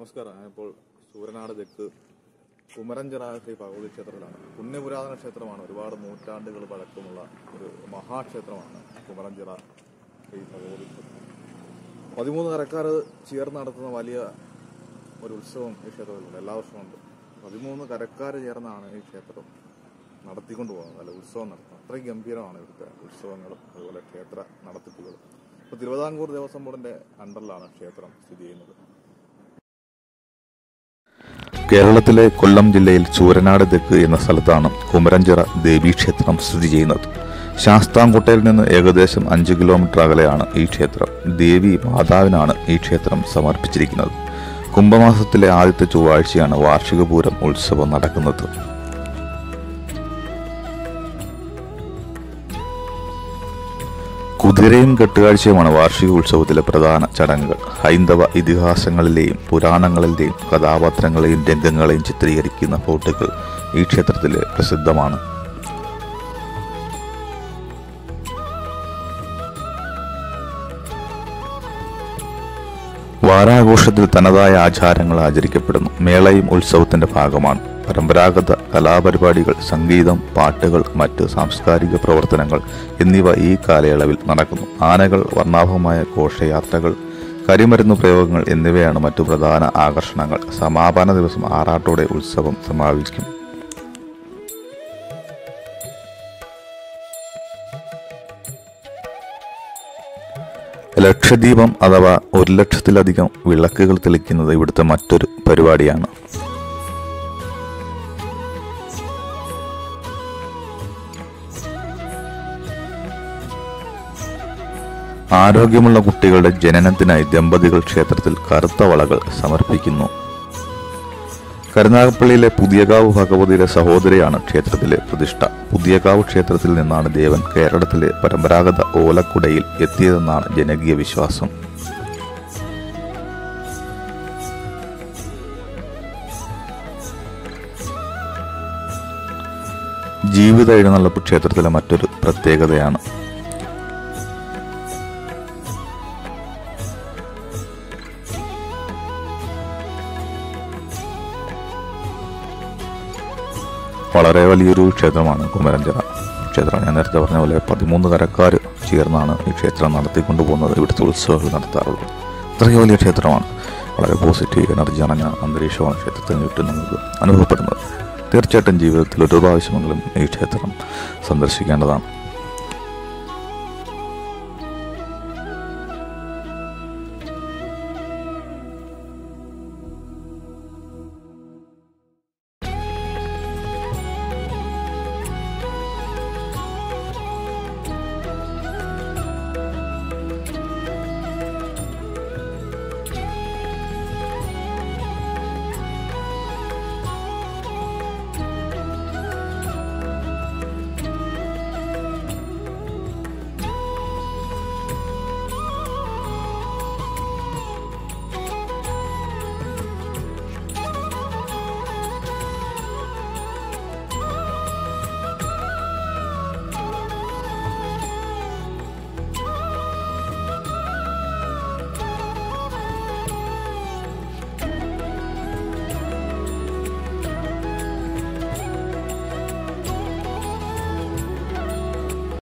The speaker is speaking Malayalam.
നമസ്കാരം ഞാനിപ്പോൾ സൂര്യനാട് തെക്ക് കുമരഞ്ചിറ ശ്രീ ഭഗവതി ക്ഷേത്രത്തിലാണ് പുണ്യപുരാതന ക്ഷേത്രമാണ് ഒരുപാട് നൂറ്റാണ്ടുകൾ പഴക്കമുള്ള ഒരു മഹാക്ഷേത്രമാണ് കുമരഞ്ചിറ ശ്രീ ഭഗവതി ക്ഷേത്രം പതിമൂന്ന് കരക്കാർ ചേർന്ന് നടത്തുന്ന വലിയ ഒരു ഉത്സവം ഈ ക്ഷേത്രത്തിലുണ്ട് എല്ലാ വർഷവും ഉണ്ട് പതിമൂന്ന് കരക്കാർ ചേർന്നാണ് ഈ ക്ഷേത്രം നടത്തിക്കൊണ്ട് പോകുന്നത് അല്ല ഉത്സവം നടത്തുന്നത് അത്രയും ഗംഭീരമാണ് ഇവിടുത്തെ ഉത്സവങ്ങളും അതുപോലെ ക്ഷേത്ര നടത്തിപ്പുകളും ഇപ്പോൾ തിരുവിതാംകൂർ ദേവസ്വം ബോർഡിന്റെ അണ്ടറിലാണ് ക്ഷേത്രം സ്ഥിതി ചെയ്യുന്നത് കേരളത്തിലെ കൊല്ലം ജില്ലയിൽ ചൂരനാട് തെക്ക് എന്ന സ്ഥലത്താണ് കുമരഞ്ചിറ ദേവീക്ഷേത്രം സ്ഥിതി ചെയ്യുന്നത് ശാസ്താംകോട്ടയിൽ നിന്ന് ഏകദേശം അഞ്ച് കിലോമീറ്റർ അകലെയാണ് ഈ ക്ഷേത്രം ദേവി മാതാവിനാണ് ഈ ക്ഷേത്രം സമർപ്പിച്ചിരിക്കുന്നത് കുംഭമാസത്തിലെ ആദ്യത്തെ ചൊവ്വാഴ്ചയാണ് വാർഷിക പൂരം ഉത്സവം നടക്കുന്നത് കുതിരയും കെട്ടുകാഴ്ചയുമാണ് വാർഷിക ഉത്സവത്തിലെ പ്രധാന ചടങ്ങുകൾ ഹൈന്ദവ ഇതിഹാസങ്ങളിലെയും പുരാണങ്ങളിലെയും കഥാപാത്രങ്ങളെയും രംഗങ്ങളെയും ചിത്രീകരിക്കുന്ന ഫോട്ടുകൾ ഈ ക്ഷേത്രത്തിലെ പ്രസിദ്ധമാണ് വാരാഘോഷത്തിൽ തനതായ ആചാരങ്ങൾ ആചരിക്കപ്പെടുന്നു മേളയും ഉത്സവത്തിന്റെ ഭാഗമാണ് പരമ്പരാഗത കലാപരിപാടികൾ സംഗീതം പാട്ടുകൾ മറ്റ് സാംസ്കാരിക പ്രവർത്തനങ്ങൾ എന്നിവ ഈ കാലയളവിൽ നടക്കുന്നു ആനകൾ വർണ്ണാഭമായ ഘോഷയാത്രകൾ കരിമരുന്ന് പ്രയോഗങ്ങൾ എന്നിവയാണ് മറ്റു പ്രധാന ആകർഷണങ്ങൾ സമാപന ദിവസം ആറാട്ടോടെ ഉത്സവം സമാപിക്കും ലക്ഷദീപം അഥവാ ഒരു ലക്ഷത്തിലധികം വിളക്കുകൾ തെളിക്കുന്നത് ഇവിടുത്തെ മറ്റൊരു പരിപാടിയാണ് ആരോഗ്യമുള്ള കുട്ടികളുടെ ജനനത്തിനായി ദമ്പതികൾ ക്ഷേത്രത്തിൽ കറുത്ത വളകൾ സമർപ്പിക്കുന്നു കരുനാഗപ്പള്ളിയിലെ പുതിയകാവ് ഭഗവതിയുടെ സഹോദരിയാണ് ക്ഷേത്രത്തിലെ പ്രതിഷ്ഠ പുതിയകാവ് ക്ഷേത്രത്തിൽ നിന്നാണ് ദേവൻ കേരളത്തിലെ പരമ്പരാഗത ഓലക്കുടയിൽ എത്തിയതെന്നാണ് ജനകീയ വിശ്വാസം ജീവിത എഴുന്നള്ളപ്പ് ക്ഷേത്രത്തിലെ മറ്റൊരു പ്രത്യേകതയാണ് വളരെ വലിയൊരു ക്ഷേത്രമാണ് കുമരഞ്ചിറ ക്ഷേത്രം ഞാൻ നേരത്തെ പറഞ്ഞ പോലെ പതിമൂന്ന് കരക്കാർ ചേർന്നാണ് ഈ ക്ഷേത്രം നടത്തിക്കൊണ്ടു പോകുന്നത് ഇവിടുത്തെ ഉത്സവങ്ങൾ നടത്താറുള്ളത് അത്രയും വലിയ ക്ഷേത്രമാണ് വളരെ പോസിറ്റീവ് എനർജി അണഞ്ഞ അന്തരീക്ഷമാണ് ക്ഷേത്രത്തിന് ചുറ്റും നമുക്ക് അനുഭവപ്പെടുന്നത് തീർച്ചയായിട്ടും ജീവിതത്തിൽ ഒരു പ്രാവശ്യമെങ്കിലും ഈ ക്ഷേത്രം സന്ദർശിക്കേണ്ടതാണ്